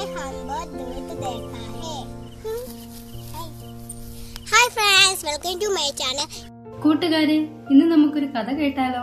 हम बहुत दूर देखा है hi friends welcome to my channel കൂട്ടുകാരെ ഇന്ന് നമുക്കൊരു കഥ കേട്ടാലോ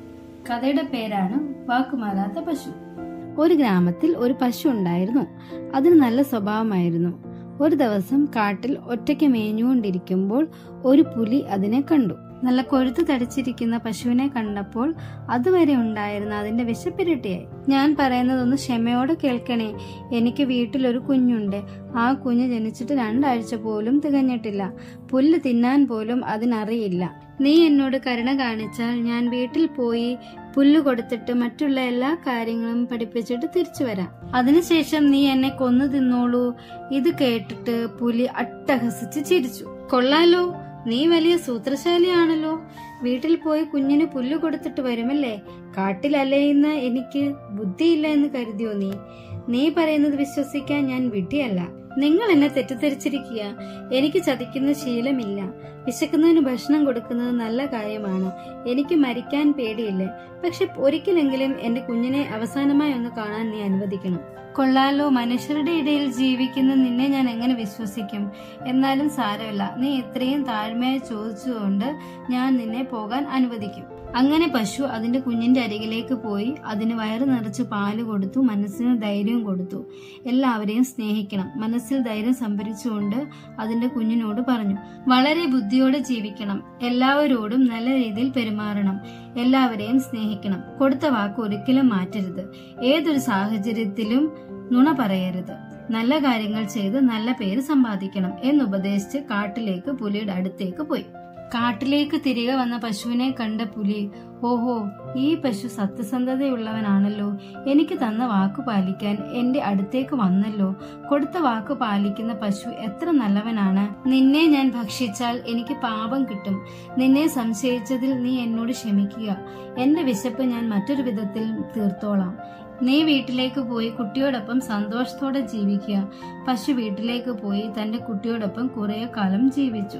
കഥയുടെ പേരാണ് വാക്കുമാറാത്ത പശു ഒരു ഗ്രാമത്തിൽ ഒരു പശു ഉണ്ടായിരുന്നു അതിന് നല്ല സ്വഭാവമായിരുന്നു ഒരു ദിവസം കാട്ടിൽ ഒറ്റയ്ക്ക് മേഞ്ഞുകൊണ്ടിരിക്കുമ്പോൾ ഒരു പുലി അതിനെ കണ്ടു നല്ല കൊഴുത്ത് തടിച്ചിരിക്കുന്ന പശുവിനെ കണ്ടപ്പോൾ അതുവരെ ഉണ്ടായിരുന്ന അതിന്റെ വിശപ്പിരട്ടിയായി ഞാൻ പറയുന്നതൊന്ന് ക്ഷമയോടെ കേൾക്കണേ എനിക്ക് വീട്ടിലൊരു കുഞ്ഞുണ്ട് ആ കുഞ്ഞ് ജനിച്ചിട്ട് രണ്ടാഴ്ച പോലും തികഞ്ഞിട്ടില്ല പുല്ല് തിന്നാൻ പോലും അതിനറിയില്ല നീ എന്നോട് കരുണ കാണിച്ചാൽ ഞാൻ വീട്ടിൽ പോയി പുല്ല് കൊടുത്തിട്ട് മറ്റുള്ള എല്ലാ കാര്യങ്ങളും പഠിപ്പിച്ചിട്ട് തിരിച്ചു വരാം അതിനുശേഷം നീ എന്നെ കൊന്നു തിന്നോളൂ ഇത് കേട്ടിട്ട് പുലി അട്ടഹസിച്ച് ചിരിച്ചു കൊള്ളാലോ നീ വലിയ സൂത്രശാലിയാണല്ലോ വീട്ടിൽ പോയി കുഞ്ഞിന് പുല്ല് കൊടുത്തിട്ട് വരുമല്ലേ കാട്ടിലലയുന്ന എനിക്ക് ബുദ്ധിയില്ല എന്ന് കരുതിയോ നീ നീ പറയുന്നത് വിശ്വസിക്കാൻ ഞാൻ വിഡ്ഢിയല്ല നിങ്ങൾ എന്നെ തെറ്റിദ്ധരിച്ചിരിക്കുക എനിക്ക് ചതിക്കുന്ന ശീലമില്ല വിശക്കുന്നതിന് ഭക്ഷണം കൊടുക്കുന്നത് നല്ല കാര്യമാണ് എനിക്ക് മരിക്കാൻ പേടിയില്ല പക്ഷെ ഒരിക്കലെങ്കിലും എന്റെ കുഞ്ഞിനെ അവസാനമായി ഒന്ന് കാണാൻ നീ അനുവദിക്കണം കൊള്ളാലോ മനുഷ്യരുടെ ഇടയിൽ ജീവിക്കുന്ന നിന്നെ ഞാൻ എങ്ങനെ വിശ്വസിക്കും എന്നാലും സാരമില്ല നീ ഇത്രയും താഴ്മയായി ചോദിച്ചുകൊണ്ട് ഞാൻ നിന്നെ പോകാൻ അനുവദിക്കും അങ്ങനെ പശു അതിന്റെ കുഞ്ഞിന്റെ അരികിലേക്ക് പോയി അതിന് വയറ് നിറച്ച് പാല് കൊടുത്തു മനസ്സിന് ധൈര്യവും കൊടുത്തു എല്ലാവരെയും സ്നേഹിക്കണം മനസ്സിൽ ധൈര്യം സംഭരിച്ചുകൊണ്ട് അതിന്റെ കുഞ്ഞിനോട് പറഞ്ഞു വളരെ ബുദ്ധിയോടെ ജീവിക്കണം എല്ലാവരോടും നല്ല രീതിയിൽ പെരുമാറണം എല്ലാവരെയും സ്നേഹിക്കണം കൊടുത്ത വാക്ക് ഒരിക്കലും മാറ്റരുത് ഏതൊരു സാഹചര്യത്തിലും നുണ പറയരുത് നല്ല കാര്യങ്ങൾ ചെയ്ത് നല്ല പേര് സമ്പാദിക്കണം എന്നുപദേശിച്ച് കാട്ടിലേക്ക് പുലിയുടെ അടുത്തേക്ക് പോയി കാട്ടിലേക്ക് തിരികെ വന്ന പശുവിനെ കണ്ട പുലി ഓഹോ ഈ പശു സത്യസന്ധതയുള്ളവനാണല്ലോ എനിക്ക് തന്ന വാക്ക് പാലിക്കാൻ എന്റെ അടുത്തേക്ക് വന്നല്ലോ കൊടുത്ത വാക്ക് പാലിക്കുന്ന പശു എത്ര നല്ലവനാണ് നിന്നെ ഞാൻ ഭക്ഷിച്ചാൽ എനിക്ക് പാപം കിട്ടും നിന്നെ സംശയിച്ചതിൽ നീ എന്നോട് ക്ഷമിക്കുക എന്റെ വിശപ്പ് ഞാൻ മറ്റൊരു വിധത്തിൽ തീർത്തോളാം നീ വീട്ടിലേക്ക് പോയി കുട്ടിയോടൊപ്പം സന്തോഷത്തോടെ ജീവിക്കുക പശു വീട്ടിലേക്ക് പോയി തന്റെ കുട്ടിയോടൊപ്പം കുറെ കാലം ജീവിച്ചു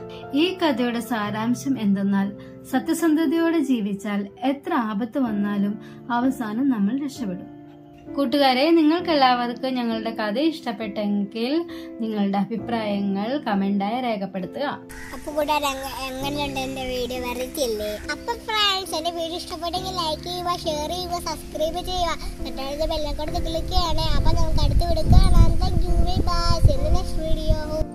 ഈ കഥയുടെ സാരാംശം എന്തെന്നാൽ സത്യസന്ധതയോടെ ജീവിച്ചാൽ എത്ര ആപത്ത് വന്നാലും അവസാനം നമ്മൾ രക്ഷപ്പെടും കൂട്ടുകാരെ നിങ്ങൾക്ക് എല്ലാവർക്കും ഞങ്ങളുടെ കഥ ഇഷ്ടപ്പെട്ടെങ്കിൽ നിങ്ങളുടെ അഭിപ്രായങ്ങൾ കമന്റായി രേഖപ്പെടുത്തുക അപ്പൊ കൂടെ എങ്ങനെയുണ്ട് എന്റെ വീഡിയോ വെറുതെ അപ്പൊ ഫ്രണ്ട്സ് എന്റെ വീഡിയോ ഇഷ്ടപ്പെട്ടെങ്കിൽ ലൈക്ക് ചെയ്യുക ഷെയർ ചെയ്യുക സബ്സ്ക്രൈബ് ചെയ്യുക തൊട്ടടുത്ത ബെല്ലം കൊടുത്ത് ക്ലിക്ക് ചെയ്യണേ അപ്പൊ നമുക്ക് അടുത്ത് വിടുക കാണാം thank you bye bye next video